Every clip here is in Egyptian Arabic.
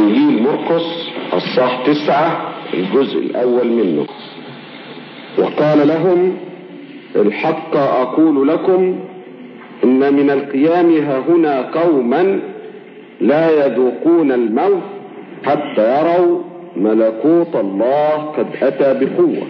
إنجيل مرقس الصح تسعة الجزء الأول منه وقال لهم الحق أقول لكم إن من القيام ها هنا قوما لا يذوقون الموت حتى يروا ملكوت الله قد أتى بقوة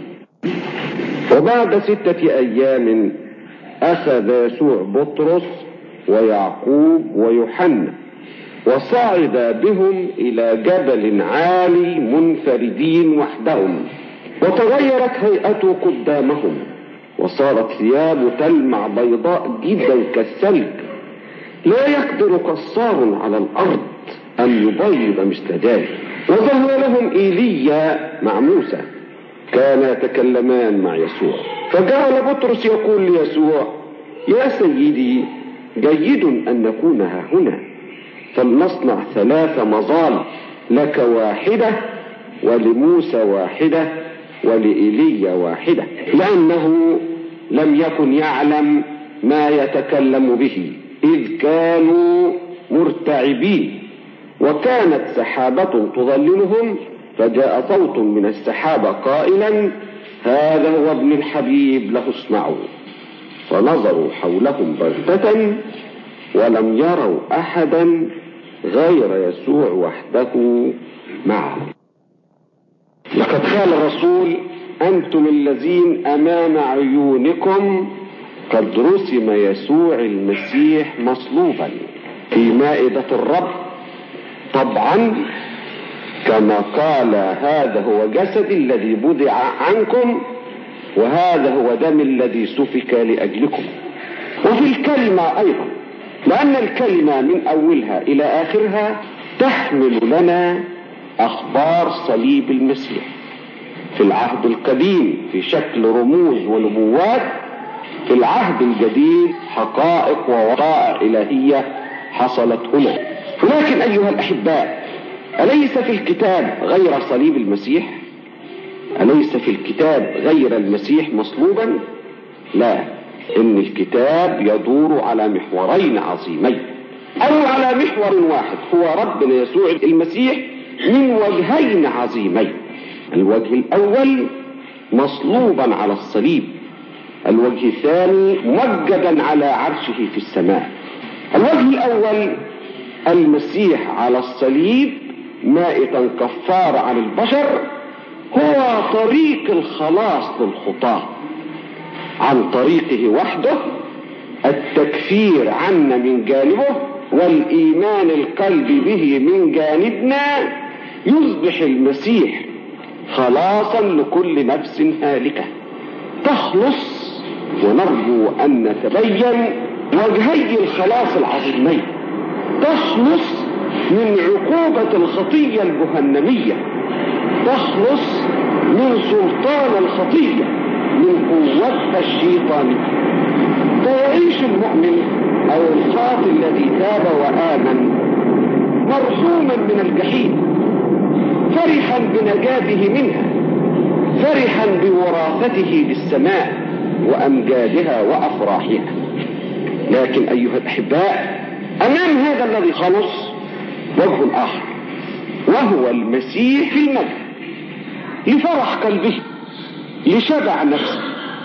وبعد ستة أيام أخذ يسوع بطرس ويعقوب ويوحنا وصعد بهم إلى جبل عالي منفردين وحدهم وتغيرت هيئته قدامهم وصارت ثيابه تلمع بيضاء جدا كالثلج لا يقدر قصار على الأرض أن يبيض مثل ذلك وظهر لهم إيليا مع موسى كانا يتكلمان مع يسوع فجعل بطرس يقول ليسوع يا سيدي جيد أن نكون ها هنا فلنصنع ثلاث مظال لك واحدة ولموسى واحدة ولإيليا واحدة لأنه لم يكن يعلم ما يتكلم به إذ كانوا مرتعبين وكانت سحابة تظللهم فجاء صوت من السحابة قائلا هذا هو ابن الحبيب له اسمعوا فنظروا حولهم بغتة ولم يروا أحدا غير يسوع وحده معهم لقد قال الرسول أنتم الذين أمام عيونكم قد رسم يسوع المسيح مصلوبا في مائدة الرب طبعا كما قال هذا هو جسدي الذي بضع عنكم وهذا هو دم الذي سفك لأجلكم وفي الكلمة أيضا لأن الكلمة من أولها إلى آخرها تحمل لنا أخبار صليب المسيح في العهد القديم في شكل رموز ونبوات في العهد الجديد حقائق ووقائع إلهية حصلت هنا ولكن أيها الأحباء أليس في الكتاب غير صليب المسيح أليس في الكتاب غير المسيح مصلوبا لا إن الكتاب يدور على محورين عظيمين أو على محور واحد هو ربنا يسوع المسيح من وجهين عظيمين الوجه الأول مصلوبا على الصليب الوجه الثاني ممجدا على عرشه في السماء الوجه الأول المسيح على الصليب مائتا كفار عن البشر هو طريق الخلاص للخطاة عن طريقه وحده التكفير عنا من جانبه والإيمان القلب به من جانبنا يصبح المسيح خلاصا لكل نفس هالكة تخلص ونرجو أن نتبين وجهي الخلاص العظيمين تخلص من عقوبة الخطية الجهنمية تخلص من سلطان الخطية من قوتها الشيطانية فيعيش المؤمن أو الخاطئ الذي تاب وآمن مرحوما من الجحيم فرحا بنجاته منها فرحا بوراثته للسماء وأمجادها وأفراحها لكن أيها الأحباء أمام هذا الذي خلص وجه آخر وهو المسيح في المجد لفرح قلبه لشبع نفسه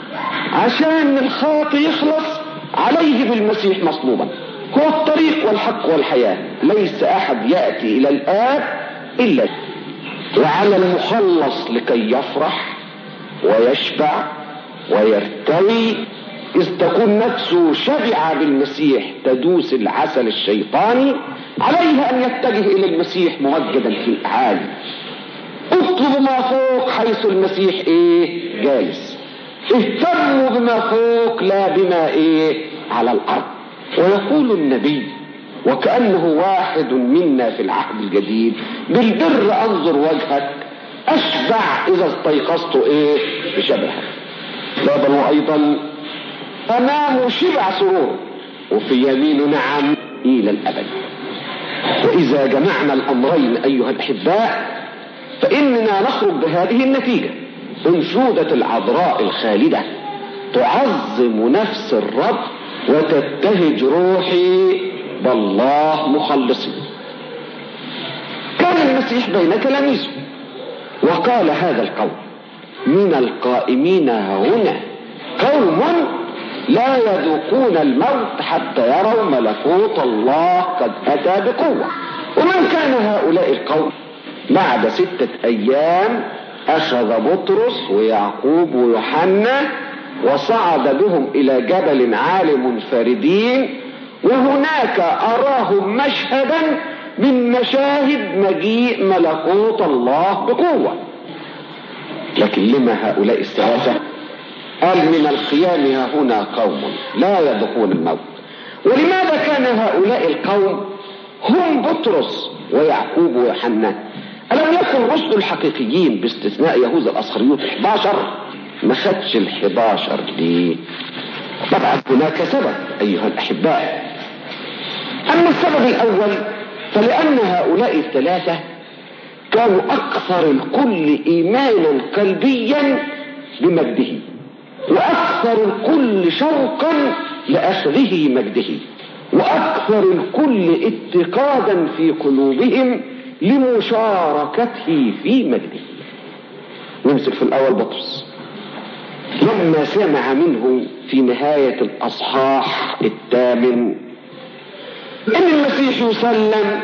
عشان الخاطئ يخلص عليه بالمسيح مصلوبا هو الطريق والحق والحياة ليس أحد يأتي إلى الآب إلا وعلى المخلص لكي يفرح ويشبع ويرتوي إذ تكون نفسه شبع بالمسيح تدوس العسل الشيطاني عليه أن يتجه إلى المسيح ممجدا في الأعالي اطلبوا ما فوق حيث المسيح إيه جالس اهتموا بما فوق لا بما إيه على الأرض ويقول النبي وكأنه واحد منا في العهد الجديد بالبر أنظر وجهك أشبع إذا استيقظت إيه بشبهك لا بل وأيضا أمامه شبع سرور وفي يمينه نعم إلى الأبد وإذا جمعنا الأمرين أيها الأحباء فإننا نخرج بهذه النتيجة أنشودة العذراء الخالدة تعظم نفس الرب وتبتهج روحي بالله مخلصي كان المسيح بين تلاميذه وقال هذا القول من القائمين هنا قوم لا يذوقون الموت حتى يروا ملكوت الله قد أتى بقوة ومن كان هؤلاء القوم بعد ستة أيام أخذ بطرس ويعقوب ويوحنا وصعد بهم إلى جبل عال منفردين وهناك أراهم مشهدا من مشاهد مجيء ملكوت الله بقوة لكن لما هؤلاء الثلاثة قال من القيام ها هنا قوم لا يذوقون الموت ولماذا كان هؤلاء القوم هم بطرس ويعقوب ويوحنا ألم يكن رسل الحقيقيين باستثناء يهوذا الأسخريوط 11 ما خدش ال 11 ليه؟ طبعا هناك سبب أيها الأحباء أما السبب الأول فلأن هؤلاء الثلاثة كانوا أكثر الكل إيمانا قلبيا بمجده وأكثر الكل شوقا لأخذه مجده وأكثر الكل اتقادا في قلوبهم لمشاركته في مجده نمسك في الأول بطرس لما سمع منه في نهاية الأصحاح الثامن إن المسيح يسلم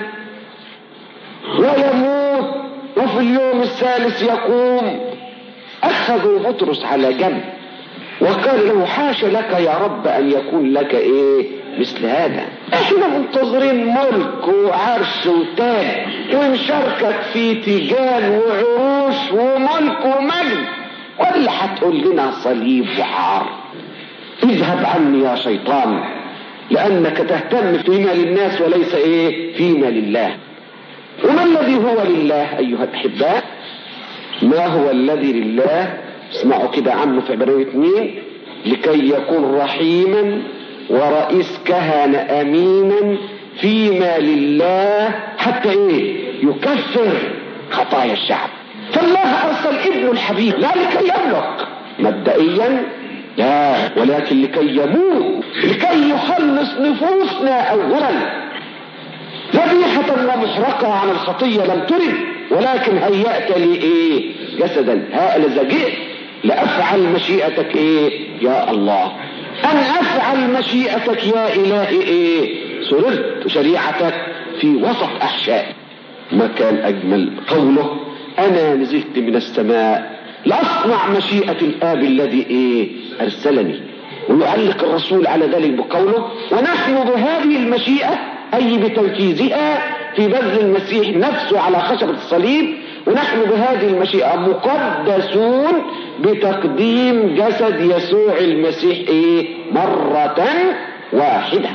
ويموت وفي اليوم الثالث يقوم أخذوا بطرس على جنب وقال له حاش لك يا رب أن يكون لك إيه مثل هذا احنا منتظرين ملك وعرش وتاج ونشاركك في تيجان وعروش وملك ومجد ولا هتقول لنا صليب وحار اذهب عني يا شيطان لانك تهتم فيما للناس وليس ايه فيما لله وما الذي هو لله ايها الاحباء ما هو الذي لله اسمعوا كده عنه في عبرية اثنين لكي يكون رحيما ورئيس كهنة امينا فيما لله حتى ايه يكفر خطايا الشعب فالله ارسل ابنه الحبيب لا لكي يملك مبدئيا لا ولكن لكي يموت لكي يخلص نفوسنا اولا ذبيحة ومحرقة عن الخطية لم ترد ولكن هيأت لي ايه جسدا هذا جئت لأفعل مشيئتك ايه يا الله أن أفعل مشيئتك يا إلهي إيه سررت شريعتك في وسط أحشائي ما كان أجمل قوله أنا نزلت من السماء لأصنع مشيئة الآب الذي إيه أرسلني ويعلق الرسول على ذلك بقوله ونحن بهذه المشيئة أي بتنفيذها في بذل المسيح نفسه على خشبة الصليب ونحن بهذه المشيئة مقدسون بتقديم جسد يسوع المسيح ايه مرة واحدة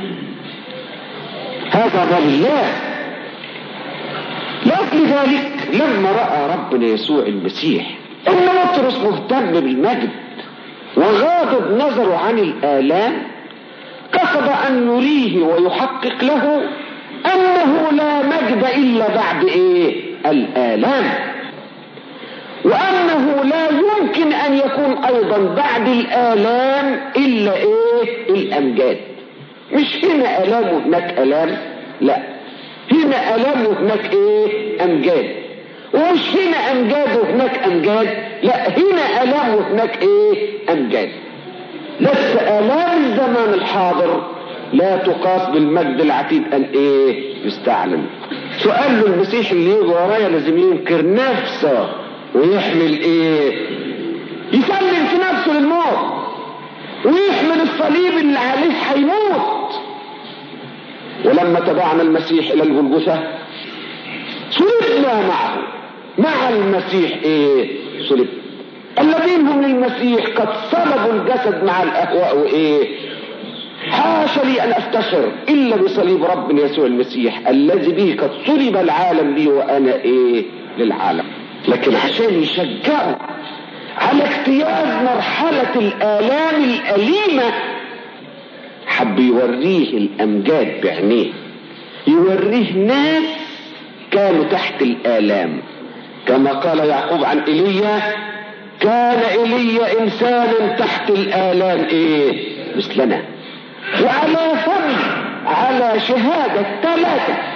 هذا ظل الله لأجل ذلك لما رأى ربنا يسوع المسيح ان بطرس مهتم بالمجد وغاضب نظره عن الآلام قصد أن يريه ويحقق له أنه لا مجد إلا بعد إيه الآلام وأنه لا يمكن أن يكون أيضا بعد الآلام إلا إيه الأمجاد مش هنا آلام وهناك آلام لا هنا آلام وهناك إيه أمجاد ومش هنا أمجاد وهناك أمجاد لا هنا آلام وهناك إيه أمجاد بس آلام الزمان الحاضر لا تقاس بالمجد العتيد أن إيه يستعلم سؤال له المسيح اللي يجي ورايا لازم ينكر نفسه ويحمل ايه يسلم في نفسه للموت ويحمل الصليب اللي عليه هيموت ولما تبعنا المسيح الى الجلجثة صلبنا معه مع المسيح ايه صلب الذين هم للمسيح قد صلبوا الجسد مع الاهواء وايه حاشا لي ان افتخر الا بصليب ربنا يسوع المسيح الذي به قد صلب العالم لي وانا ايه للعالم لكن عشان يشجعوا على اجتياز مرحلة الآلام الأليمة حب يوريه الأمجاد بعينيه يوريه ناس كانوا تحت الآلام كما قال يعقوب عن إيليا كان إيليا إنسانا تحت الآلام إيه مثلنا وعلى فم على شهادة ثلاثة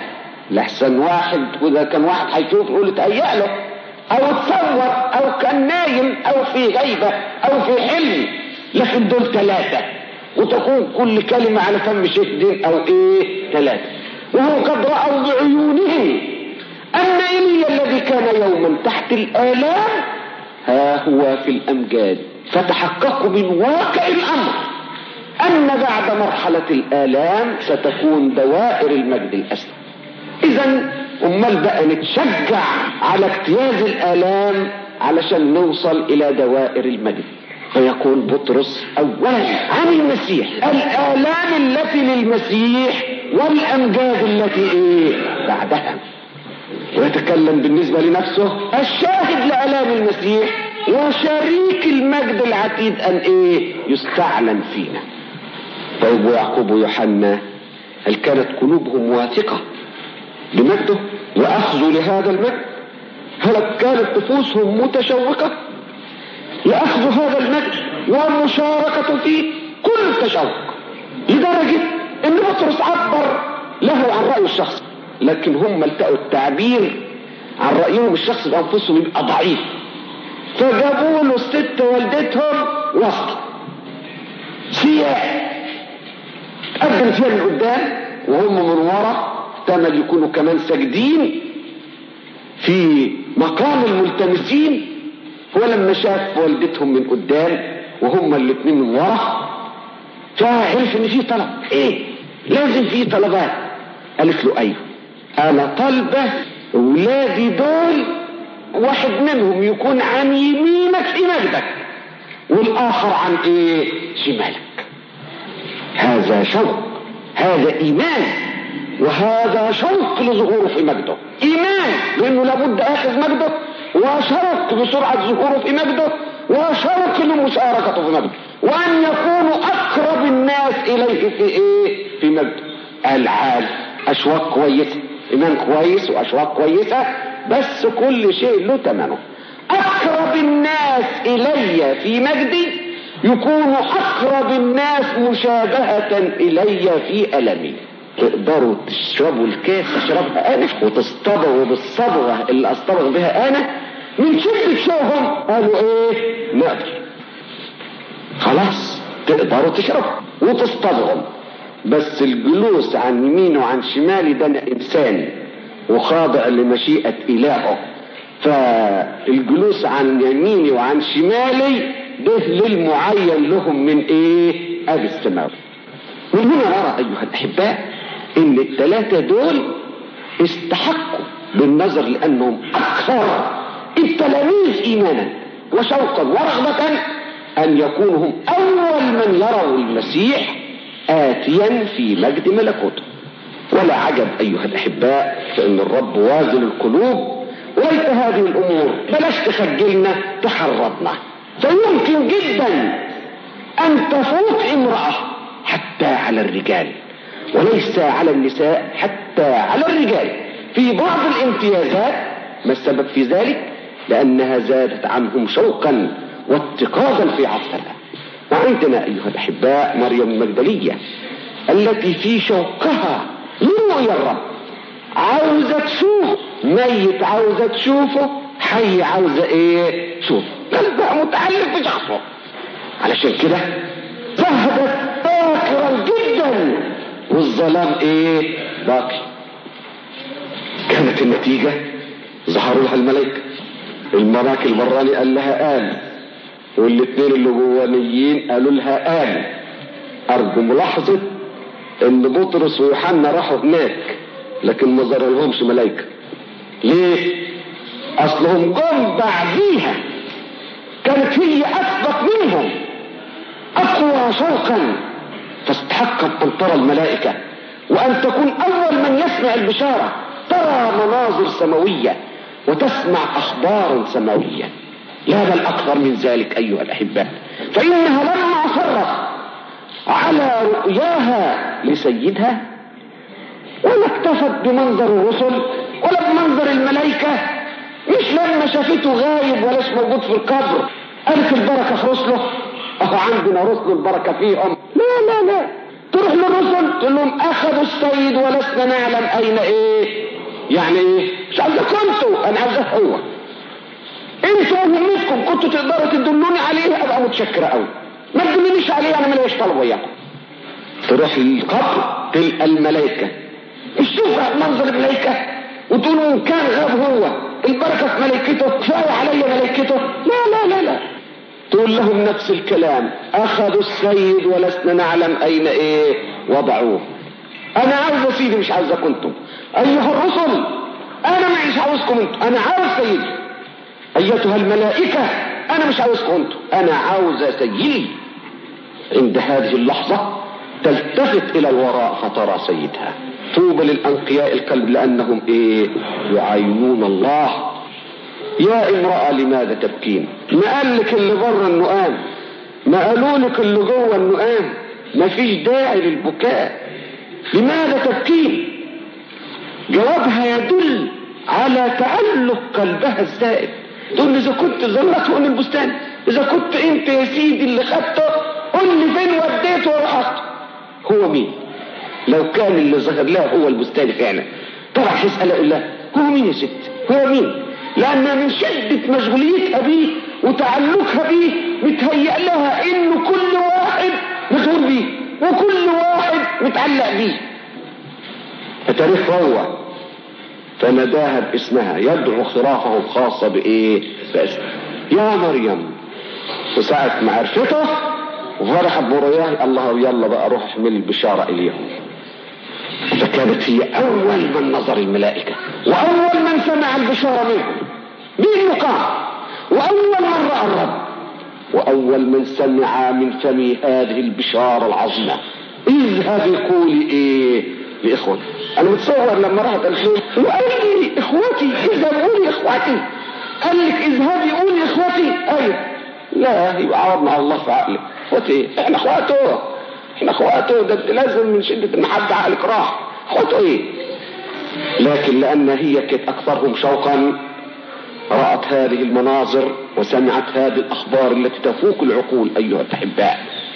لحسن واحد وإذا كان واحد هيشوف يقول اتهيأ له أو اتصور أو كان نايم أو في غيبة أو في حلم لكن دول ثلاثة وتكون كل كلمة على فم شهد أو إيه ثلاثة وهو قد رأوا بعيونهم أن إيليا الذي كان يوما تحت الآلام ها هو في الأمجاد فتحققوا من واقع الأمر أن بعد مرحلة الآلام ستكون دوائر المجد الأسلم إذا أمال بقى نتشجع على اجتياز الآلام علشان نوصل إلى دوائر المجد فيقول بطرس أولا عن المسيح الآلام التي للمسيح والأمجاد التي إيه بعدها ويتكلم بالنسبة لنفسه الشاهد لآلام المسيح وشريك المجد العتيد أن إيه يستعلن فينا طيب ويعقوب ويوحنا هل كانت قلوبهم واثقة بمجده وأخذوا لهذا المجد هل كانت نفوسهم متشوقة لأخذ هذا المجد والمشاركة فيه كل التشوق لدرجة ان بطرس عبر له عن رأيه الشخصي لكن هم التقوا التعبير عن رأيهم الشخصي بأنفسهم يبقى ضعيف فجابوا له الست والدتهم وسط سياح قدم فيها من قدام وهم من ورا احتمل يكونوا كمان ساجدين في مقام الملتمسين هو لما شاف والدتهم من قدام وهم الاثنين من ورا فعرف ان في طلب ايه لازم في طلبات قالت له ايوه انا طالبه ولادي دول واحد منهم يكون عن يمينك في مجدك والاخر عن ايه شمالك هذا شوق هذا ايمان وهذا شوق لظهوره في مجده ايمان لانه لابد اخذ مجده وشوق بسرعة ظهوره في مجده وشوق لمشاركته في مجده وان يكونوا اقرب الناس اليه في ايه في مجده العال اشواق كويسة ايمان كويس واشواق كويسة بس كل شيء له ثمنه اقرب الناس الي في مجدي يكون اقرب الناس مشابهة الي في المي تقدروا تشربوا الكاس تشربها انا وتصطبغوا بالصبغة اللي اصطبغ بها انا من شدة شوهم قالوا ايه نقدر خلاص تقدروا تشربوا وتصطبغوا بس الجلوس عن يمين وعن شمالي ده انسان وخاضع لمشيئة الهه فالجلوس عن يميني وعن شمالي ده للمعين لهم من ايه ابي السماوي من هنا نرى ايها الاحباء ان الثلاثة دول استحقوا بالنظر لانهم اكثر التلاميذ ايمانا وشوقا ورغبة ان يكونوا هم اول من يروا المسيح اتيا في مجد ملكوته ولا عجب ايها الاحباء فان الرب وازن القلوب وليس هذه الامور بلاش تخجلنا تحرضنا فيمكن جدا ان تفوت امرأة حتى على الرجال وليس على النساء حتى على الرجال في بعض الامتيازات ما السبب في ذلك لانها زادت عنهم شوقا واتقادا في عصرها وعندنا ايها الاحباء مريم المجدلية التي في شوقها لرؤيا الرب عاوزة تشوف ميت عاوزة تشوفه حي عاوزة ايه شوف قلبها متعلق بشخصه علشان كده ذهبت باكرا جدا والظلام ايه باقي كانت النتيجة ظهروا لها الملائكة الملاك البراني قال لها آمن والاثنين اللي جوانيين قالوا لها آمن أرجو ملاحظة إن بطرس ويوحنا راحوا هناك لكن ما ظهر لهمش ملائكة ليه؟ أصلهم جم بعديها كانت هي أثبت منهم أقوى شوقا فاستحقت أن ترى الملائكة وأن تكون أول من يسمع البشارة ترى مناظر سماوية وتسمع أخبارا سماوية لا بل أكثر من ذلك أيها الأحباء فإنها لما أصرت على رؤياها لسيدها ولا اكتفت بمنظر الرسل ولا بمنظر الملائكة مش لما شافته غايب ولاش موجود في القبر قالت البركة في رسله اهو عندنا رسل البركة فيهم لا لا لا تروح للرسل الرسل تقول لهم اخذوا السيد ولسنا نعلم اين ايه يعني ايه مش عايز كنتوا انا عايزه هو انتوا مهمتكم كنتوا تقدروا تدلوني عليه ابقى متشكر قوي ما تدلونيش عليه انا ماليش طلب وياكم تروح للقبر تلقى الملائكه تشوف منظر الملائكه وتقول ان كان غاب هو البركه في ملائكته كفايه علي ملائكته لا لا لا لا تقول لهم نفس الكلام اخذوا السيد ولسنا نعلم اين ايه وضعوه انا عاوز سيدي مش عاوزكم انتم ايها الرسل انا مش عاوزكم انتم انا عاوز سيدي ايتها الملائكة انا مش عاوزكم انتم انا عاوز سيدي عند هذه اللحظة تلتفت الى الوراء فترى سيدها طوبى للانقياء القلب لانهم ايه يعينون الله يا امرأة لماذا تبكين ما قال لك اللي بره النقام ما قالوا لك اللي جوه النقام ما فيش داعي للبكاء لماذا تبكين جوابها يدل على تعلق قلبها الزائد تقول اذا كنت ظلته من البستان اذا كنت انت يا سيدي اللي خدته قول لي فين وديته ورحت هو مين لو كان اللي ظهر لها هو البستان فعلا طبعا هيسأل يقول لها هو مين يا ست هو مين لأنها من شدة مشغوليتها بيه وتعلقها بيه متهيأ لها إنه كل واحد مشغول بيه وكل واحد متعلق بيه فتاريخ هو فناداها باسمها يدعو خرافه الخاصة بإيه؟ باسمه يا مريم وساعة ما عرفته وفرحت برؤياه الله يلا بقى روح احمل البشارة إليهم فكانت هي أول من نظر الملائكة وأول من سمع البشارة منهم مين مقام وأول من رأى الرب وأول من سمع من فم هذه البشارة العظيمة اذهب قولي ايه لإخوتي أنا متصور لما راحت الخير وقال لي إخوتي اذهب قولي إخوتي قال لك اذهبي قولي إخوتي أيوه لا يبقى عوضنا على الله في عقلك اخوتي ايه احنا اخواته احنا اخواته ده لازم من شدة المحبة عقلك راح اخواته ايه لكن لان هي كانت اكثرهم شوقا رأت هذه المناظر وسمعت هذه الاخبار التي تفوق العقول ايها الاحباء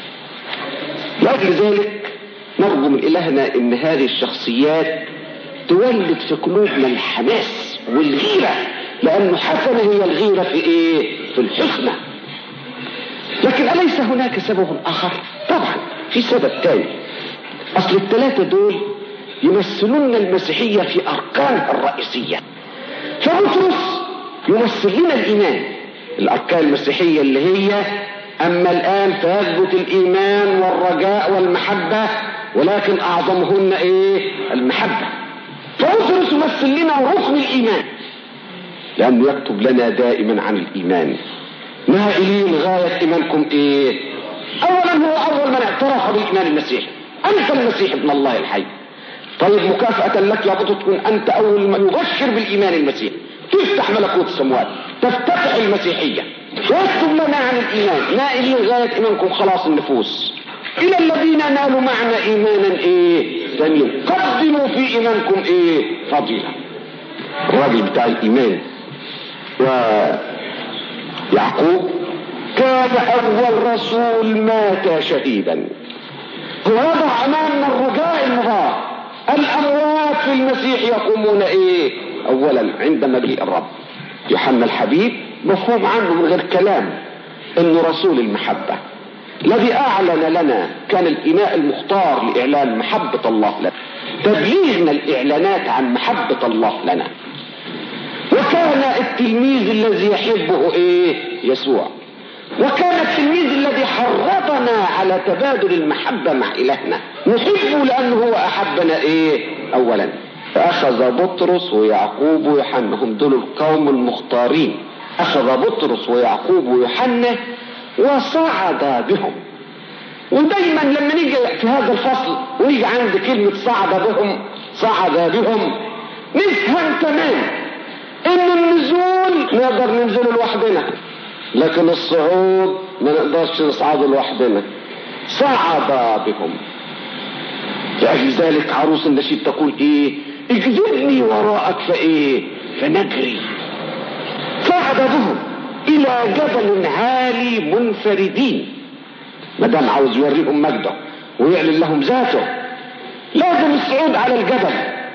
لاجل ذلك نرجو من الهنا ان هذه الشخصيات تولد في قلوبنا الحماس والغيرة لانه حسنة هي الغيرة في ايه في الحسنى لكن أليس هناك سبب آخر طبعا في سبب ثاني أصل الثلاثة دول يمثلون المسيحية في أركانها الرئيسية فبطرس يمثل لنا الإيمان الأركان المسيحية اللي هي أما الآن فيثبت الإيمان والرجاء والمحبة ولكن أعظمهن إيه المحبة فبطرس يمثل لنا ركن الإيمان لأنه يكتب لنا دائما عن الإيمان نائلين غاية إيمانكم إيه أولا هو أول من اعترف بالإيمان المسيحي أنت المسيح ابن الله الحي طيب مكافأة لك يا بطل تكون أنت أول من يبشر بالإيمان المسيحي تفتح ملكوت السموات تفتتح المسيحية ويكتب لنا عن الإيمان نائلين غاية إيمانكم خلاص النفوس إلى الذين نالوا معنا إيمانا إيه ثانيا قدموا في إيمانكم إيه فضيلة الراجل بتاع الإيمان و يعقوب كان أول رسول مات شهيدا ووضع أمامنا الرجاء المضاع الأموات في المسيح يقومون إيه أولا عند مجيء الرب يوحنا الحبيب مفهوم عنه من غير كلام انه رسول المحبة الذي اعلن لنا كان الاناء المختار لاعلان محبة الله لنا تبليغنا الاعلانات عن محبة الله لنا وكان التلميذ الذي يحبه ايه يسوع وكان التلميذ الذي حرضنا على تبادل المحبة مع إلهنا نحبه لأنه هو أحبنا إيه أولا فأخذ بطرس ويعقوب ويوحنا هم دول القوم المختارين أخذ بطرس ويعقوب ويوحنا وصعد بهم ودايما لما نيجي في هذا الفصل ويجي عند كلمة صعد بهم صعد بهم نفهم تمام ان النزول نقدر ننزل لوحدنا لكن الصعود ما نقدرش نصعد لوحدنا صعد بهم لأجل ذلك عروس النشيد تقول ايه اجذبني وراءك فايه فنجري صعد بهم الى جبل عالي منفردين ما دام عاوز يوريهم مجده ويعلن لهم ذاته لازم الصعود على الجبل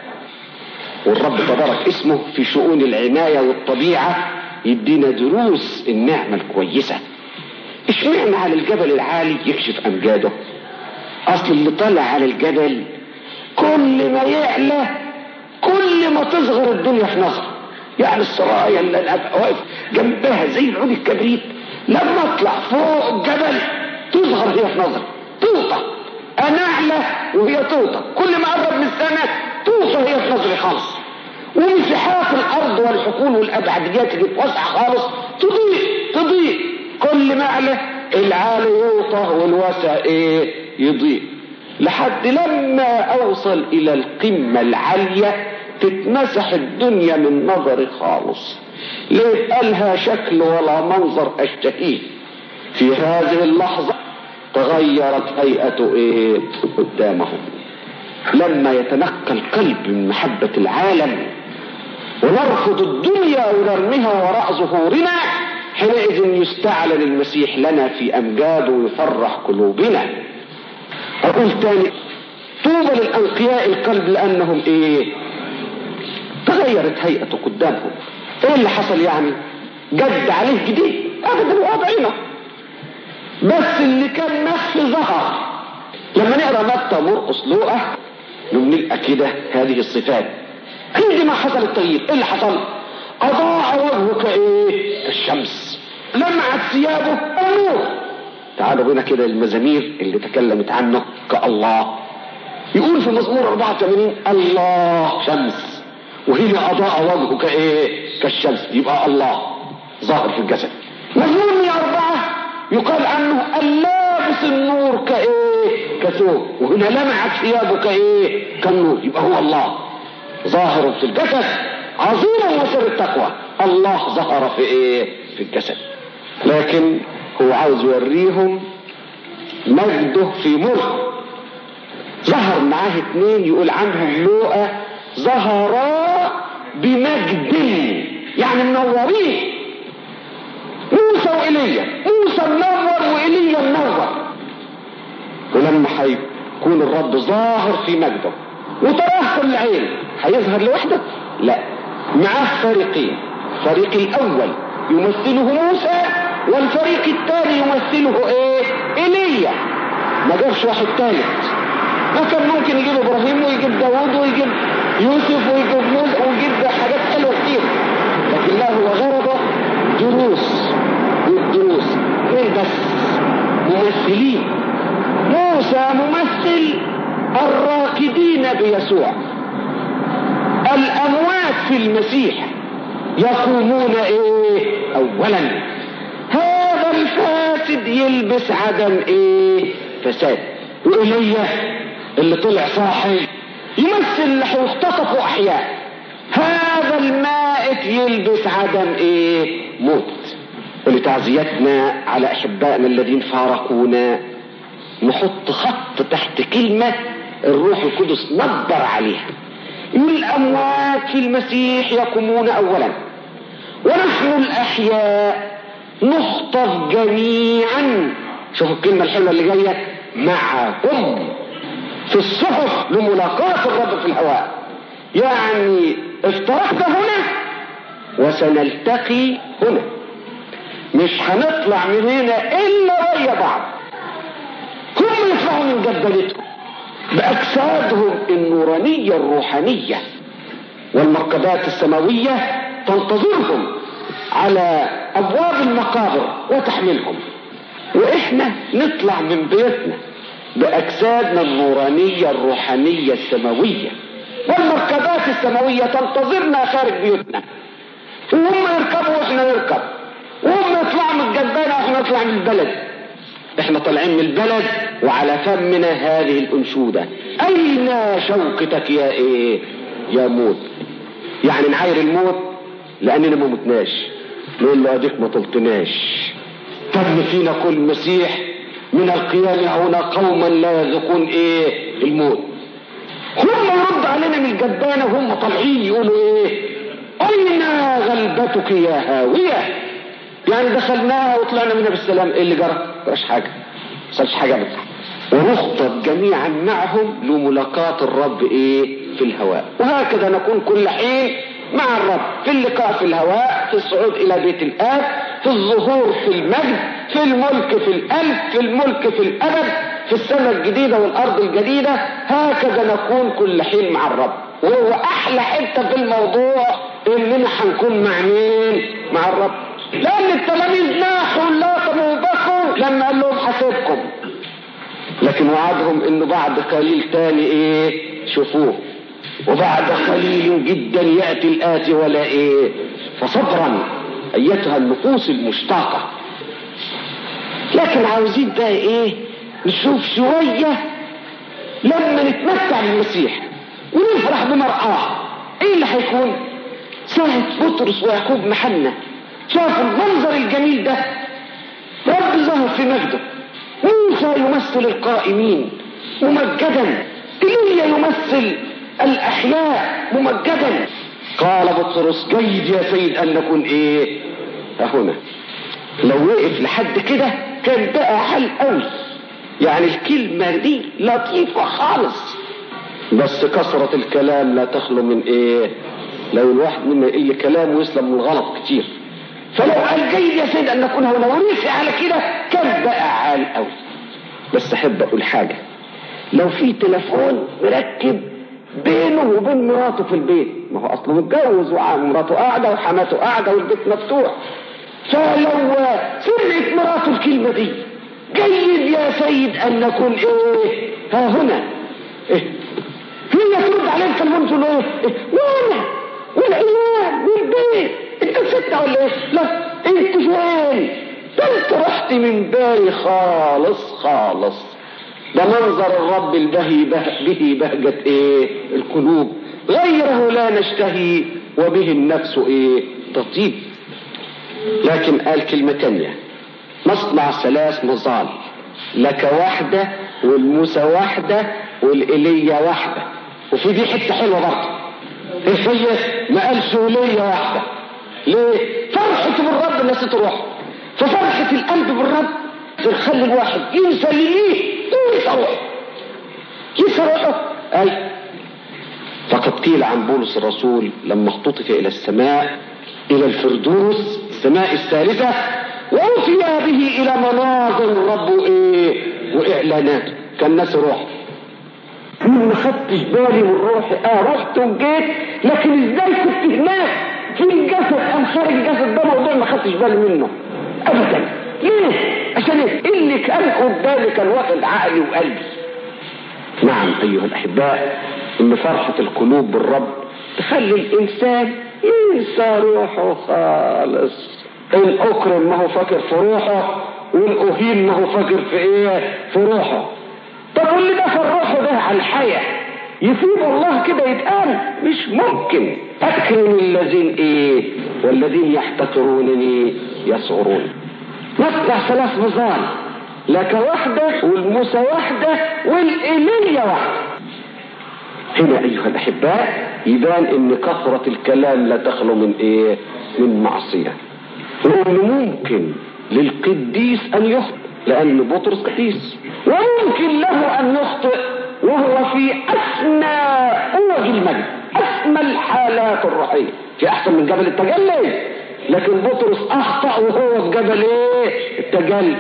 والرب تبارك اسمه في شؤون العناية والطبيعة يدينا دروس النعمة الكويسة اشمعنى على الجبل العالي يكشف امجاده اصل اللي طلع على الجبل كل ما يعلى كل ما تصغر الدنيا في نظره يعني السرايا اللي انا واقف جنبها زي العود الكبريت لما اطلع فوق الجبل تصغر هي في نظري توطى انا اعلى وهي توطى كل ما اقرب من السماء توطى هي في نظري خالص ومساحات الارض والحقول والابعديات اللي توسع خالص تضيء تضيء كل ما اعلى العالي يوطى والواسع ايه يضيء لحد لما اوصل الى القمة العالية تتمسح الدنيا من نظري خالص لا يبقى لها شكل ولا منظر اشتهيه في هذه اللحظة تغيرت هيئته ايه قدامهم لما يتنقى القلب من محبة العالم ونرفض الدنيا ونرميها وراء ظهورنا حينئذ يستعلن المسيح لنا في امجاده ويفرح قلوبنا اقول تاني طوبى للانقياء القلب لانهم ايه تغيرت هيئته قدامهم ايه اللي حصل يعني جد عليه جديد ابدا وضعنا بس اللي كان مخفي ظهر لما نقرا متى مرقس لوقا نلقى كده هذه الصفات عندما حصل التغيير ايه اللي حصل اضاء وجهه كايه كالشمس لمعت ثيابه النور تعالوا بينا كده المزامير اللي تكلمت عنه كالله يقول في مزمور 84 الله شمس وهنا اضاء وجهه كايه كالشمس يبقى الله ظاهر في الجسد مزمور 104 يقال عنه اللابس النور كايه كثوب وهنا لمعت ثيابه كايه كالنور يبقى هو الله ظاهر في الجسد عظيم وسر التقوى الله ظهر في ايه في الجسد لكن هو عاوز يوريهم مجده في ملك ظهر معاه اتنين يقول عنهم لوقا ظهرا بمجد يعني منورين موسى وإيليا موسى منور وإيليا منور ولما هيكون الرب ظاهر في مجده وتراه كل عين هيظهر لوحده لا معاه فريقين الفريق الاول يمثله موسى والفريق الثاني يمثله ايه ايليا ما جابش واحد ثالث ما كان ممكن يجيب ابراهيم ويجيب داوود ويجيب يوسف ويجيب موسى ويجيب حاجات حلوه كتير لكن لا هو غرضه دروس والدروس ايه بس ممثلين موسى ممثل الراكدين بيسوع الاموات في المسيح يقومون ايه اولا هذا الفاسد يلبس عدم ايه فساد وإيليا اللي طلع صاحي يمثل اللي هيختطفوا احياء هذا المائت يلبس عدم ايه موت ولتعزيتنا على احبائنا الذين فارقونا نحط خط تحت كلمة الروح القدس نبر عليها يقول الأموات في المسيح يقومون أولا ونحن الأحياء نخطف جميعا شوفوا الكلمة الحلوة اللي جاية معهم في الصحف لملاقاة الرب في الهواء يعني افترقنا هنا وسنلتقي هنا مش هنطلع من هنا إلا ويا بعض هم يطلعوا من جبلتهم بأجسادهم النورانية الروحانية والمركبات السماوية تنتظرهم على أبواب المقابر وتحملهم وإحنا نطلع من بيتنا بأجسادنا النورانية الروحانية السماوية والمركبات السماوية تنتظرنا خارج بيوتنا وهم يركبوا وإحنا نركب وهم يطلعوا من الجبانة وإحنا نطلع من البلد احنا طالعين من البلد وعلى فمنا هذه الانشودة اين شوكتك يا ايه يا موت يعني نعاير الموت لاننا ما متناش نقول له اديك ما طلتناش تم فينا كل مسيح من القيام هنا قوما لا يذوقون ايه الموت هم يرد علينا من الجبانة وهم طالعين يقولوا ايه اين غلبتك يا هاوية يعني دخلناها وطلعنا منها بالسلام ايه اللي جرى؟ مش حاجة ما حصلش حاجة ابدا ونخطب جميعا معهم لملاقاة الرب ايه في الهواء وهكذا نكون كل حين مع الرب في اللقاء في الهواء في الصعود الى بيت الاب في الظهور في المجد في الملك في القلب في الملك في الابد في السنة الجديدة والارض الجديدة هكذا نكون كل حين مع الرب وهو احلى حتة في الموضوع اننا هنكون مع مين مع الرب لان التلاميذ ناحوا لاطموا وبكوا لما قال لهم حاسبكم لكن وعدهم انه بعد قليل تاني ايه شوفوه وبعد قليل جدا ياتي الاتي ولا ايه فصبرا ايتها النفوس المشتاقه لكن عاوزين بقى ايه نشوف شويه لما نتمتع بالمسيح ونفرح بمرآه ايه اللي هيكون ساعة بطرس ويعقوب محنة شافوا المنظر الجميل ده رب ظهر في مجده موسى يمثل القائمين ممجدا ايليا يمثل الاحياء ممجدا قال بطرس جيد يا سيد ان نكون ايه هنا لو وقف لحد كده كان بقى حل قوي يعني الكلمة دي لطيفة خالص بس كثرة الكلام لا تخلو من ايه لو الواحد منا اي كلام ويسلم من الغلط كتير فلو قال جيد يا سيد ان نكون هنا وريفي على كده كان بقى عال قوي بس احب اقول حاجة لو في تليفون مركب بينه وبين مراته في البيت ما هو اصله متجوز ومراته قاعدة وحماته قاعدة والبيت مفتوح فلو سمعت مراته الكلمة دي جيد يا سيد ان نكون ايه ها هنا إيه؟ هي ترد عليه الكلمة تقول ايه, إيه؟ وانا والعيال والبيت انت ستة ولا ايه لا انت فين ده انت رحت من بالي خالص خالص ده منظر الرب البهي به, به بهجة ايه القلوب غيره لا نشتهي وبه النفس ايه تطيب لكن قال كلمة تانية نصنع ثلاث مظال لك واحدة والموسى واحدة والإيليا واحدة وفي دي حتة حلوة برضه ايه هي ما قالش ولية واحدة ليه فرحة بالرب الناس تروح ففرحة القلب بالرب تخلي الواحد ينسى ليه ينسى روحه ينسى روحه اي فقد قيل عن بولس الرسول لما اختطف الى السماء الى الفردوس السماء الثالثة وأوفي به الى مناظر الرب ايه واعلانات كان الناس روح ما خدتش بالي من روحي اه رحت وجيت لكن ازاي كنت هناك في الجسد ام خارج الجسد ده موضوع ما خدتش بالي منه ابدا ليه عشان ايه اللي كان قدامي كان واخد عقلي وقلبي نعم ايها الاحباء ان فرحة القلوب بالرب تخلي الانسان ينسى روحه خالص ان اكرم ما هو فاكر في روحه وان اهين ما هو فاكر في ايه في روحه طب واللي ده في روحه ده على الحياة يسيب الله كده يتقال مش ممكن اكرم الذين ايه والذين يحتقرونني يصغرون نصنع ثلاث نظام لك واحدة والموسى واحدة والإيليا واحدة هنا أيها الأحباء يبان إن كثرة الكلام لا تخلو من إيه؟ من معصية وإن ممكن للقديس أن يخطئ لأن بطرس قديس ويمكن له أن يخطئ وهو في أسمى أوج المجد أسمى الحالات الروحية في أحسن من جبل التجلي لكن بطرس أخطأ وهو في جبل إيه؟ التجلي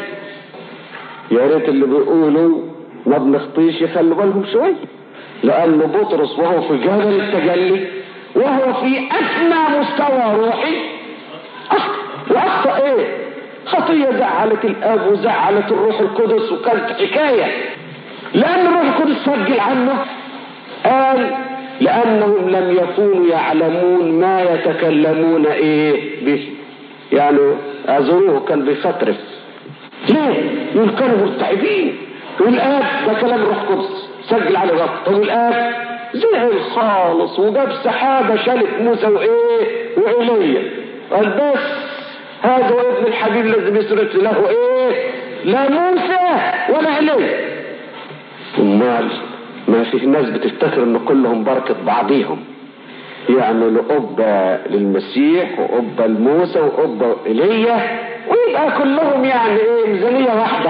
يا ريت اللي بيقولوا ما بنخطيش يخلوا بالهم شوية لأن بطرس وهو في جبل التجلي وهو في أسمى مستوى روحي أخطأ وأخطأ إيه؟ خطية زعلت الأب وزعلت الروح القدس وكانت حكاية لأن الروح القدس سجل عنه قال لأنهم لم يكونوا يعلمون ما يتكلمون إيه به يعني أزروه كان بيفترف ليه؟ يقول كانوا مرتعبين والآب ده كلام روح قدس سجل على غلط طب والآب زعل خالص وجاب سحابة شالت موسى وإيه وإيليا قال بس هذا هو ابن الحبيب الذي بيسرت له إيه لا موسى ولا إيليا امال ما فيه ناس بتفتكر ان كلهم بركة بعضيهم يعملوا قبة للمسيح وقبة لموسى وقبة ايليا ويبقى كلهم يعني ايه ميزانية واحدة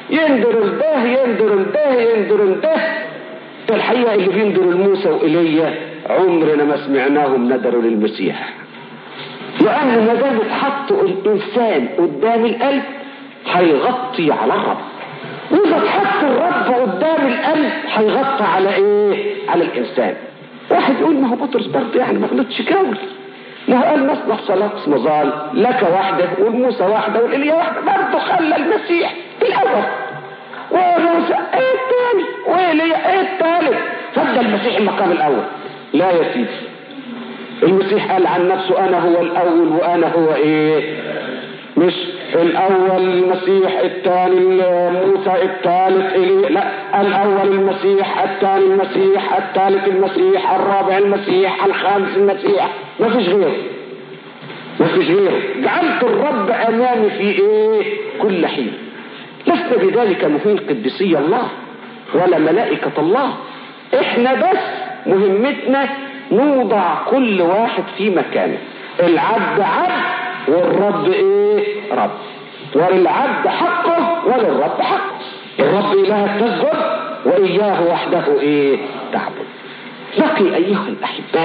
يندر ده يندر ده يندر ده الحقيقة اللي بيندر الموسى وإيليا عمرنا ما سمعناهم ندروا للمسيح لأن ما دام اتحط الإنسان قدام القلب هيغطي على الرب وإذا اتحط الرب قدام القلب هيغطي على إيه؟ على الإنسان واحد يقول ما هو بطرس برضه يعني ما غلطش كامل ما هو قال نصنع صلاة مظال لك واحدة والموسى واحدة والإليا واحدة برضه خلى المسيح في الأول وموسى ايه الثاني وإليا ايه الثالث فدى المسيح المقام الأول لا يا سيدي المسيح قال عن نفسه أنا هو الأول وأنا هو إيه مش الأول المسيح الثاني موسى الثالث إليه لا الأول المسيح الثاني المسيح الثالث المسيح الرابع المسيح الخامس المسيح ما فيش غيره ما فيش غيره جعلت الرب أمامي في إيه كل حين لسنا بذلك مهين قدسي الله ولا ملائكة الله احنا بس مهمتنا نوضع كل واحد في مكانه العبد عبد والرب ايه رب وللعبد حقه وللرب حقه الرب إلهك تسجد وإياه وحده إيه تعبد بقي أيها الأحباء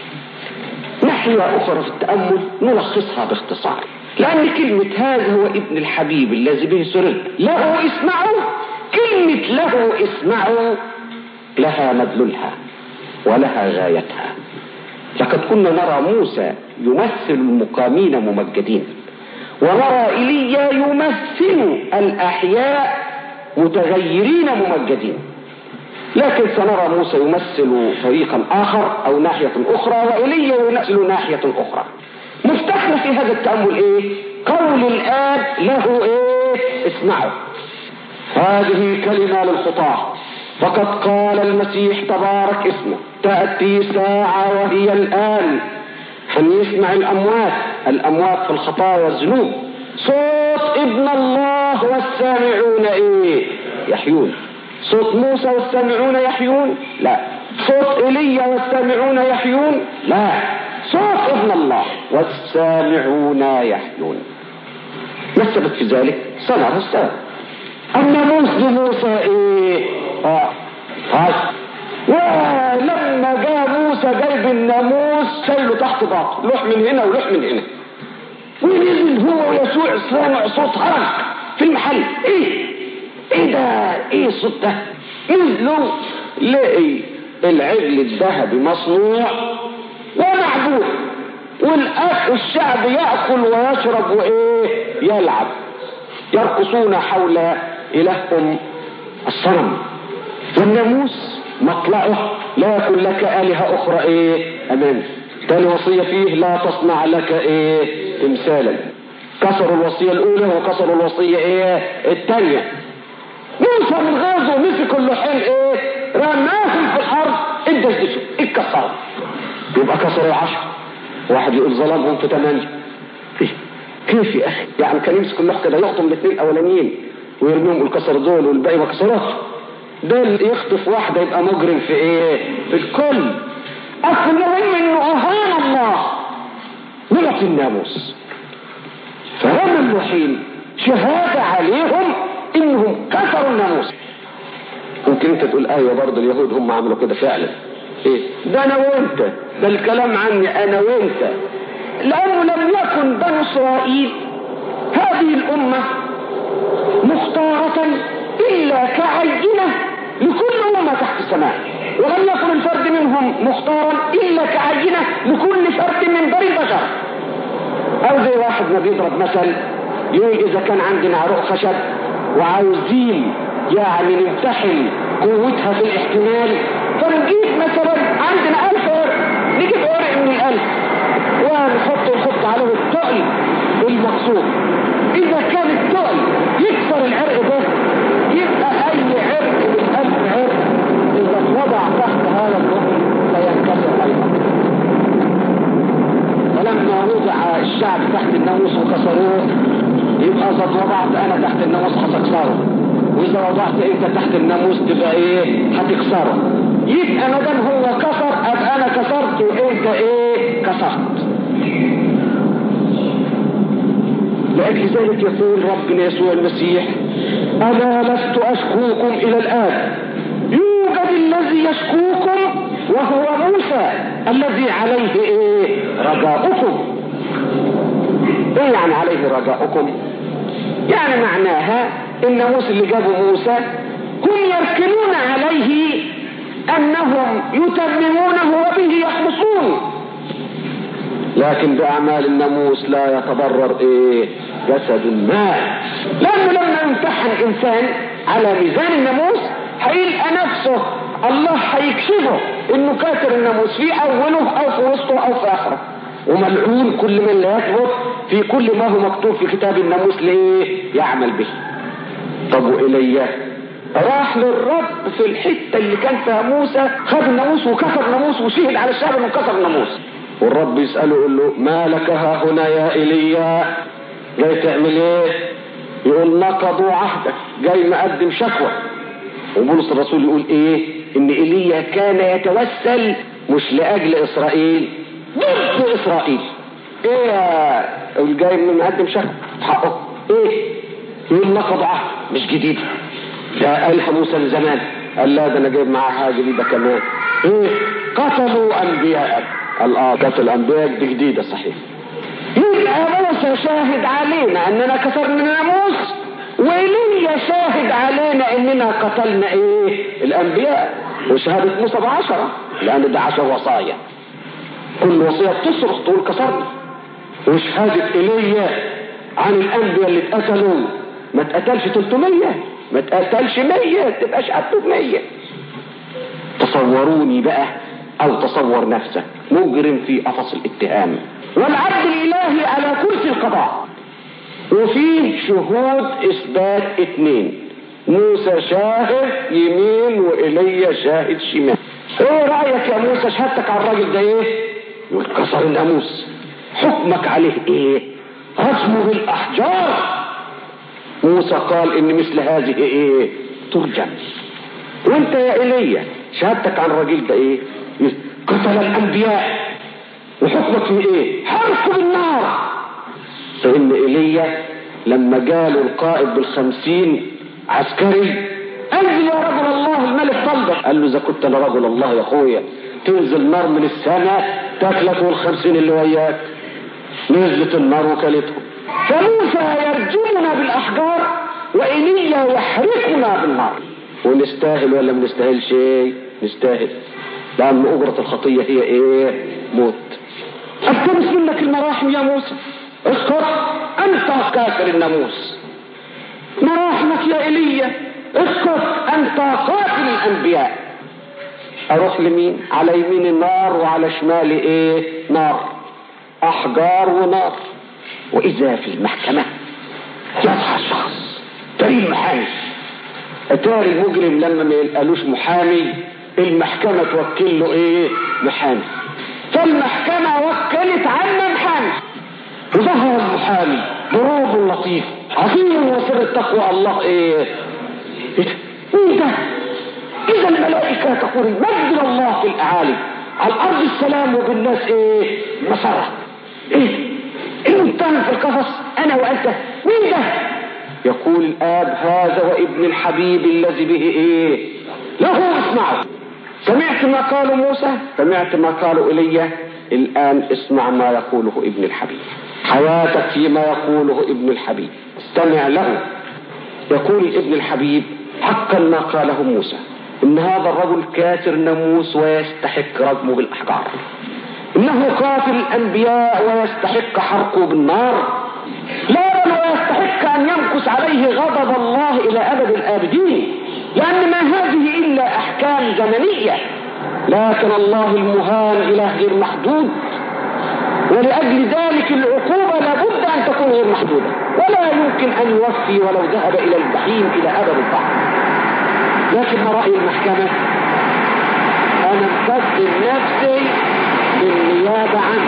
ناحية أخرى في التأمل نلخصها باختصار لأن كلمة هذا هو ابن الحبيب الذي به سرد له اسمعوا كلمة له اسمعوا لها مدلولها ولها غايتها لقد كنا نرى موسى يمثل المقامين ممجدين ونرى ايليا يمثل الأحياء متغيرين ممجدين لكن سنرى موسى يمثل فريقا آخر أو ناحية أخرى وإيليا يمثل ناحية أخرى مفتاحنا في هذا التأمل إيه قول الآب له إيه اسمعوا هذه كلمة للخطاة فقد قال المسيح تبارك اسمه تأتي ساعة وهي الآن أن يسمع الأموات الأموات في الخطايا والذنوب صوت ابن الله والسامعون إيه يحيون صوت موسى والسامعون يحيون لا صوت ايليا والسامعون يحيون لا صوت ابن الله والسامعون يحيون ما السبب في ذلك صنعه السبب الناموس لموسى ايه اه هاي ولما جاء موسى جايب الناموس شايله تحت باطه لوح من هنا ولوح من هنا ونزل هو ويسوع سامع صوت هرج في المحل ايه ايه ده ايه الصوت ده نزلوا لقي العجل الذهبي مصنوع ومعبود والاخ الشعب ياكل ويشرب وايه يلعب يرقصون حول الههم الصنم والناموس مطلعه لا يكن لك آلهة أخرى إيه أمامك تاني وصية فيه لا تصنع لك إيه تمثالا كسروا الوصية الأولى وكسروا الوصية إيه الثانية موسى من غازه مسكوا اللحين إيه رماهم في الأرض ادشدشوا اتكسروا يبقى كسروا عشر واحد يقول ظلمهم في ثمانية إيه؟ كيف يا أخي يعني كان يمسك اللوح كده يقطم الاثنين الأولانيين ويرميهم الكسر دول والباقي ما كسروش ده يخطف واحدة يبقى مجرم في ايه في الكل اصل المهم انه اهان الله ولك الناموس فهم اللوحين شهادة عليهم انهم كسروا الناموس ممكن انت تقول ايوه برضه اليهود هم عملوا كده فعلا ايه ده انا وانت ده الكلام عني انا وانت لانه لم يكن بنو اسرائيل هذه الامه مختارة الا كعينة لكل امة تحت السماء ولم يكن الفرد منهم مختارا الا كعينة لكل فرد من بني البشر او زي واحد ما بيضرب مثل يقول اذا كان عندنا عروق خشب وعاوزين يعني نمتحن قوتها في الاحتمال فنجيب مثلا عندنا ألف ورق نجيب ورق من الألف ونحط نحط عليه التقل المقصود إذا كان التقل يكسر العرق ده يبقى أي عرق من ألف عرق إذا اتوضع تحت هذا الركن سينكسر أيضا فلما وضع الشعب تحت الناموس وكسروه يبقى إذا اتوضعت أنا تحت الناموس هتكسره واذا وضعت انت تحت الناموس تبقى ايه هتكسره يبقى ما دام هو كسر ابقى انا كسرت وانت ايه كسرت لاجل ذلك يقول ربنا يسوع المسيح أنا لست أشكوكم إلى الآن يوجد الذي يشكوكم وهو موسى الذي عليه إيه رجاؤكم إيه يعني عليه رجاؤكم يعني معناها إن موسى اللي جابوا موسى هم يركنون عليه أنهم يتممونه وبه يخلصون لكن بأعمال الناموس لا يتضرر إيه جسد ما لأنه لما يمتحن إنسان على ميزان الناموس هيلقى نفسه الله هيكشفه إنه كاتر الناموس في أوله أو في وسطه أو في آخره وملعون كل من لا يثبت في كل ما هو مكتوب في كتاب الناموس ليه يعمل به طب وإليه راح للرب في الحتة اللي كان فيها موسى خد الناموس وكسر الناموس وشهد على الشعب انه كسر الناموس والرب يسأله يقول له ما لك ها هنا يا ايليا جاي تعمل ايه يقول نقضوا عهدك جاي مقدم شكوى وبولس الرسول يقول ايه ان ايليا كان يتوسل مش لاجل اسرائيل ضد اسرائيل ايه يا يقول جاي من مقدم شكوى حقه ايه يقول نقض عهد مش جديد ده قالها موسى من زمان قال لا ده انا جايب معاه حاجه جديده كمان ايه قتلوا انبياءك قال اه قتل انبياءك دي جديده صحيح يبقى موسى شاهد علينا اننا كسرنا الناموس وإيليا شاهد علينا اننا قتلنا ايه الانبياء وشهادة موسى بعشرة لان ده عشر وصايا كل وصية بتصرخ تقول كسرنا وشهادة ايليا عن الانبياء اللي اتقتلوا ما اتقتلش 300 ما اتقتلش 100 تبقاش قتلوا 100 تصوروني بقى او تصور نفسك مجرم في قفص الاتهام والعبد الالهي على كرسي القضاء وفيه شهود اثبات اتنين موسى شاهد يمين وايليا شاهد شمال ايه رايك يا موسى شهادتك على الراجل ده ايه يقول كسر الناموس حكمك عليه ايه رسمه بالاحجار موسى قال ان مثل هذه ايه ترجم وانت يا ايليا شهادتك عن الراجل ده ايه قتل الانبياء وحكمك في ايه حرقه بالنار فان ايليا لما جاله القائد بالخمسين عسكري انزل يا رجل الله الملك طلبك قال له اذا كنت انا رجل الله يا اخويا تنزل نار من السماء تاكلك والخمسين اللي وياك نزلت النار وكلتهم فموسى يرجمنا بالاحجار وايليا يحرقنا بالنار ونستاهل ولا ما نستاهلش شيء نستاهل لان اجرة الخطية هي ايه موت التمس منك المراحم يا موسى اسكت انت كافر الناموس مراحمك يا ايليا اسكت انت قاتل الانبياء اروح لمين على يمين النار وعلى شمالي ايه نار احجار ونار واذا في المحكمة يصحى شخص تري محامي اتاري مجرم لما ما يلقالوش محامي المحكمة توكل له ايه محامي فالمحكمة وكلت عنا محامي وظهر المحامي بروب لطيف عظيم وسر التقوى الله ايه ايه ده اذا الملائكة تقول مجد الله في الاعالي على الارض السلام وبالناس ايه مسرة ايه المتهم في القفص انا وانت مين ده يقول الاب هذا وابن الحبيب الذي به ايه له اسمعوا سمعت ما قال موسى سمعت ما قالوا ايليا الان اسمع ما يقوله ابن الحبيب حياتك فيما يقوله ابن الحبيب استمع له يقول ابن الحبيب حقا ما قاله موسى ان هذا الرجل كاتر ناموس ويستحق رجمه بالاحجار انه قاتل الانبياء ويستحق حرقه بالنار لا بل ويستحق ان يمكث عليه غضب الله الى ابد الابدين لان ما هذه الا احكام زمنيه لكن الله المهان اله غير محدود ولأجل ذلك العقوبة لابد أن تكون غير محدودة ولا يمكن أن يوفي ولو ذهب إلى الجحيم إلى أبد البحر لكن ما رأي المحكمة أنا مقدم نفسي بالنيابة عنه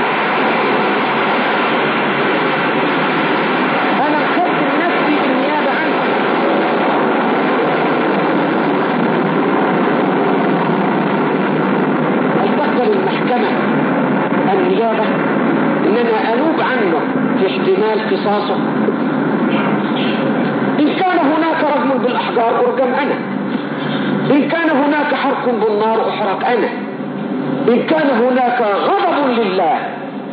أنا مقدم نفسي بالنيابة عنه هل تقبل المحكمة النيابة اننا انوب عنه في احتمال قصاصه إن كان هناك رجم بالأحجار أرجم أنا إن كان هناك حرق بالنار أحرق أنا إن كان هناك غضب لله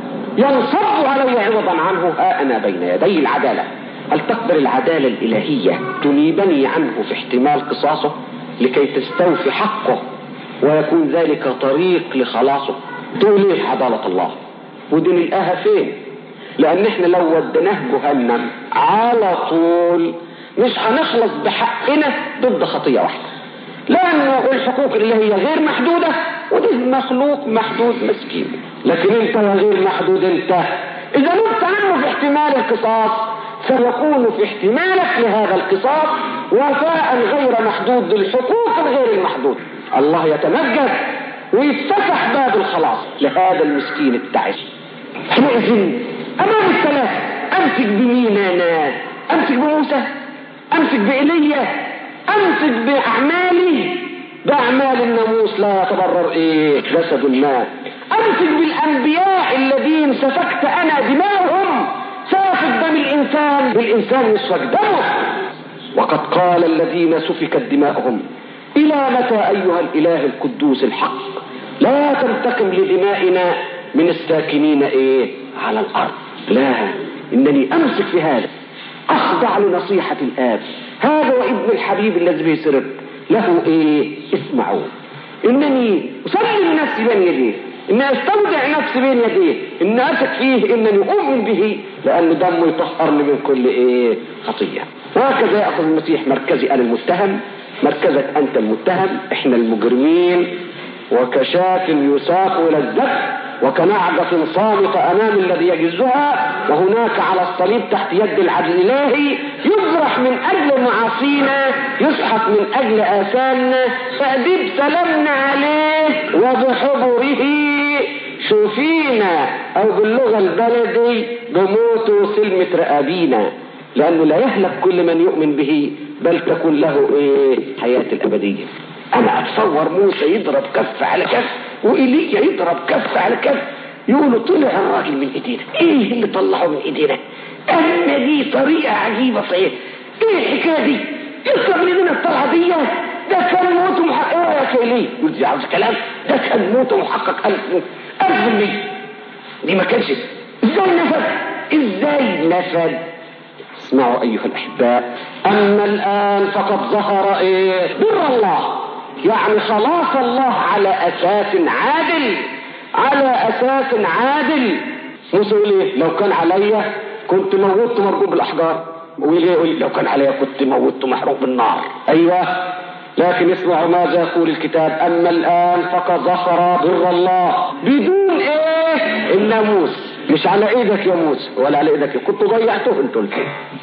ينصب علي عوضا عنه ها أنا بين يدي العدالة هل تقبل العدالة الإلهية تنيبني عنه في احتمال قصاصه لكي تستوفي حقه ويكون ذلك طريق لخلاصه تقول ايه عدالة الله ودي نلقاها فين لان احنا لو وديناه جهنم على طول مش هنخلص بحقنا ضد خطية واحدة لانه الحقوق اللي هي غير محدودة وده مخلوق محدود مسكين لكن انت يا غير محدود انت اذا نبت عنه في احتمال القصاص سيكون في احتمالك لهذا القصاص وفاء غير محدود للحقوق الغير المحدود الله يتمجد ويفتح باب الخلاص لهذا المسكين التعس حينئذ امام الثلاثة امسك بمين انا امسك بموسى امسك بإيليا امسك باعمالي باعمال الناموس لا يتضرر ايه جسد ما امسك بالانبياء الذين سفكت انا دماؤهم سافك دم الانسان بالانسان يسفك دمه وقد قال الذين سفكت دماؤهم الى متى ايها الاله القدوس الحق لا تنتقم لدمائنا من الساكنين ايه على الارض لا انني امسك في هذا اخضع لنصيحة الاب هذا وابن الحبيب الذي به سرب له ايه اسمعوا انني اسلم نفسي بين يديه اني استودع نفسي بين يديه ان اثق فيه انني اؤمن به لان دمه يطهرني من كل ايه خطيه وهكذا ياخذ المسيح مركزي انا المتهم مركزك انت المتهم احنا المجرمين وكشاة يساق الى الذبح وكنعجة صامتة امام الذي يجزها وهناك على الصليب تحت يد العدل الالهي يجرح من اجل معاصينا يسحق من اجل اثامنا فادب سلامنا عليه وبحضره شوفينا او باللغة البلدي بموت وسلمة رقابينا لانه لا يهلك كل من يؤمن به بل تكون له ايه حياة الابدية انا اتصور موسى يضرب كف على كف وايليا يضرب كف على كف يقولوا طلع الراجل من ايدينا ايه اللي طلعه من ايدينا ان دي طريقة عجيبة صحيح ايه الحكاية دي يطلع من ايدينا الطلعة دي ده كان موته محقق يا كيلي قلت يا عاوز كلام ده كان موته محقق الف الف المية دي ما كانش ازاي نفذ ازاي نفذ اسمعوا ايها الاحباء اما الان فقد ظهر ايه بر الله يعني خلاص الله على اساس عادل على اساس عادل موسى يقول ايه لو كان عليا كنت موتت مرجوب بالاحجار ويقول لو كان عليا كنت موتت محروق بالنار ايوه لكن اسمعوا ماذا يقول الكتاب اما الان فقد ظهر بر الله بدون ايه الناموس مش على ايدك يا موسى ولا على ايدك كنت ضيعته انت قلت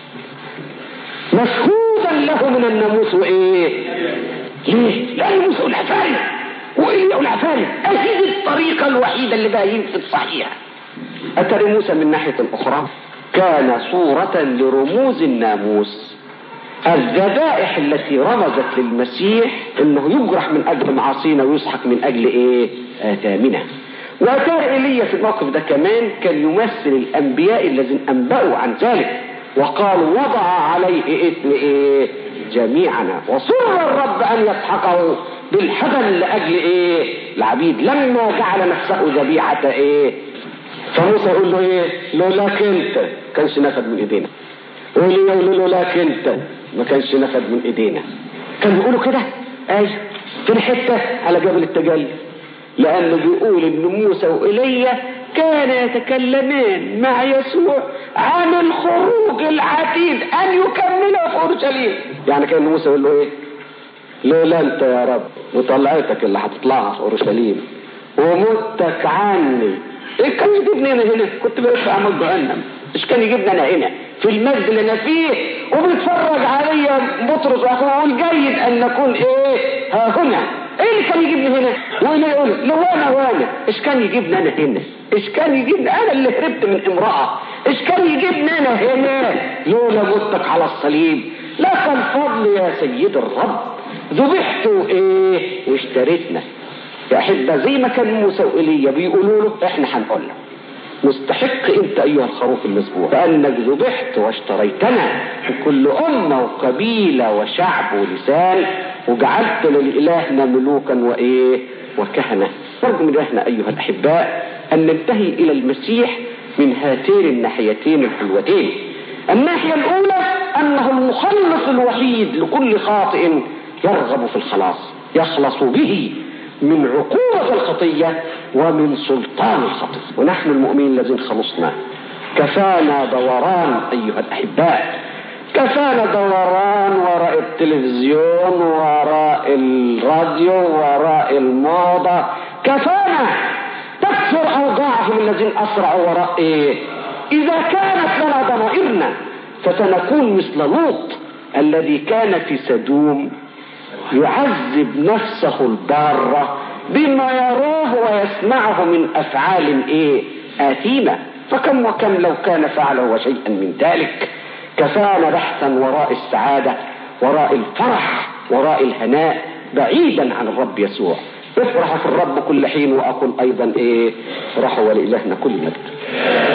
مشهودا له من الناموس وايه ليه لان موسى والعفاري وايه والعفاري اهي الطريقه الوحيده اللي بقى ينفذ صحيح اتري موسى من ناحيه اخرى كان صوره لرموز الناموس الذبائح التي رمزت للمسيح انه يجرح من اجل معاصينا ويسحق من اجل ايه اثامنا واتار ايليا في الموقف ده كمان كان يمثل الانبياء الذين انبأوا عن ذلك وقالوا وضع عليه اثم ايه جميعنا وصر الرب ان يسحقه بالحزن لاجل ايه العبيد لما جعل نفسه ذبيحة ايه فموسى يقول له ايه لولاك انت كانش نفد من ايدينا وليه يقول له لولاك انت ما كانش نفد من ايدينا كانوا بيقولوا كده ايوه في الحته على جبل التجلي لانه بيقول ان موسى وايليا كان يتكلمان مع يسوع عن الخروج العتيد ان يكمله في اورشليم يعني كان موسى يقول له ايه لولا انت يا رب وطلعتك اللي هتطلعها في اورشليم ومتك عني ايه كان يجيبني انا هنا كنت بقيت في اعمال جهنم مش كان يجيبني انا هنا في المجد اللي انا فيه وبيتفرج عليا بطرس واخوه ويقول جيد ان نكون ايه ها هنا ايه اللي كان يجيبني هنا وانا يقول لو انا وانا ايش كان يجيبني انا هنا ايش كان يجيبني انا اللي هربت من امرأة ايش كان يجيبني انا هنا لولا موتك على الصليب لك الفضل يا سيد الرب ذبحت ايه واشتريتنا يا احبه زي ما كان موسى وايليا بيقولوا له احنا هنقول له مستحق انت ايها الخروف المسبوع فانك ذبحت واشتريتنا كل امه وقبيله وشعب ولسان وجعلت لالهنا ملوكا وايه وكهنه نرجو من احنا ايها الاحباء ان ننتهي الى المسيح من هاتين الناحيتين الحلوتين الناحيه الاولى انه المخلص الوحيد لكل خاطئ يرغب في الخلاص يخلص به من عقوبة الخطية ومن سلطان الخطية ونحن المؤمنين الذين خلصنا كفانا دوران أيها الأحباء كفانا دوران وراء التلفزيون وراء الراديو وراء الموضة كفانا تكثر أوضاعهم الذين أسرعوا وراء إيه إذا كانت لنا ضمائرنا فسنكون مثل لوط الذي كان في سدوم يعذب نفسه البارة بما يراه ويسمعه من أفعال إيه آثيمة فكم وكم لو كان فعل هو شيئا من ذلك كفانا بحثا وراء السعادة وراء الفرح وراء الهناء بعيدا عن الرب يسوع افرح في الرب كل حين وأقول أيضا إيه افرحوا ولإلهنا كل مجد